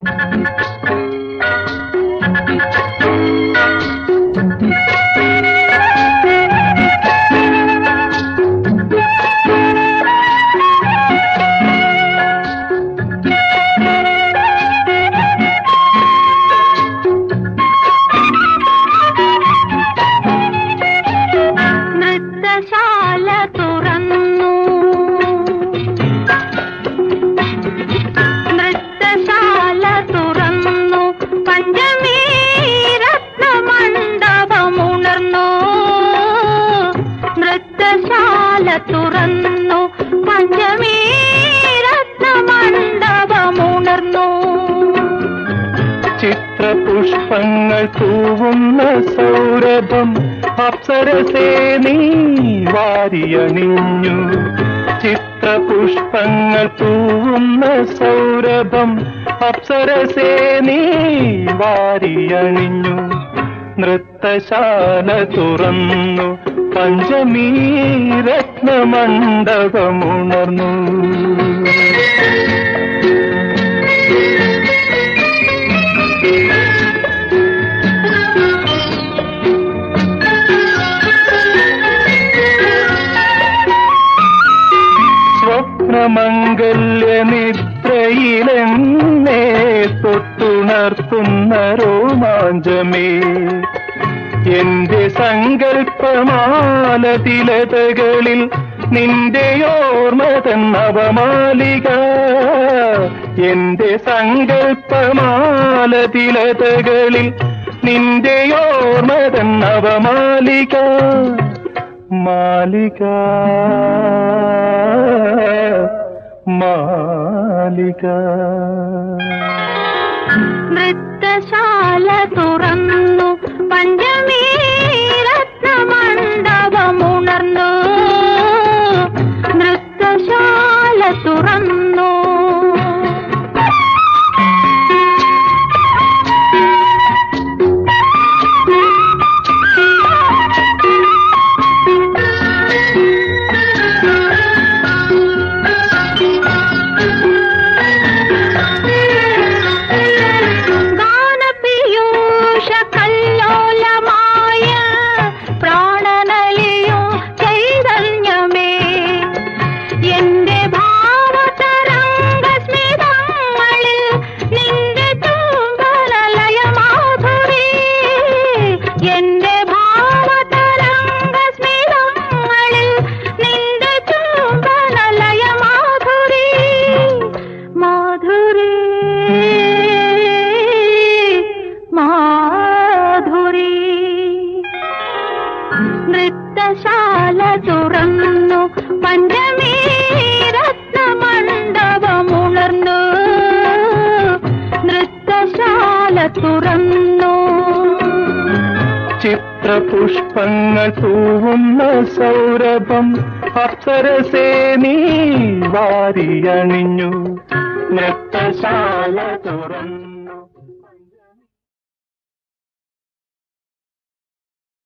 നൃത്തശാല തുറന്നു നൃത്തശാല തുറന്നു പഞ്ചമീ രത്നമണ്ഡപമുണർന്നു നൃത്തശാല തുറന്നു പഞ്ചമീ രത്നമണ്ഡപമുണർന്നു ചിത്രപുഷ്പങ്ങൾ തൂവുന്ന സൗരഭം അപ്സരസേ നീ വാരിയണിഞ്ഞു ചിത്രപുഷ്പങ്ങൾ തൂവുന്ന സൗരഭം അപ്സരസേ നീ വാരിയണിഞ്ഞു നൃത്തശാല തുറന്നു പഞ്ചമീ രത്നമണ്ഡപമുണർന്നു സ്വപ്നമംഗല്യ നിദ്രയിലെന്നെ തൊട്ടുണർത്തുന്ന രോമാഞ്ചമേ എന്റെ സങ്കല്പമാലതിലതകളിൽ നിന്റെ ഓർമ്മതൻ നവമാലിക എന്റെ സങ്കല്പമാലതിലതകളിൽ നിന്റെ ഓർമ്മതൻ നവമാലിക മാലിക മാലിക നൃത്തശാല തുറന്നു പഞ്ചമീ രത്നമണ്ഡപമുണർന്നു നൃത്തശാല തുറന്നു ഗാനപീയൂഷ കല്ലോലമായ പ്രാണനലിയും ചൈതന്യമേ എന്റെ ഭാവതരംഗ സ്മിതങ്ങളിൽ നിന്റെ ചുംബനലയ മാധുരി എന്റെ ഭാവതരംഗ സ്മിതങ്ങളിൽ നിന്റെ ചുംബനലയ മാധുരി മാധുരി മാധുരി നൃത്തശാല തുറന്നു പഞ്ചമീ രത്നമണ്ഡപമുണർന്നു നൃത്തശാല തുറന്നു ചിത്രപുഷ്പങ്ങൾ തൂവുന്ന സൗരഭം അപ്സരസേ നീ വാരിയണിഞ്ഞു നൃത്തശാല തുറന്നു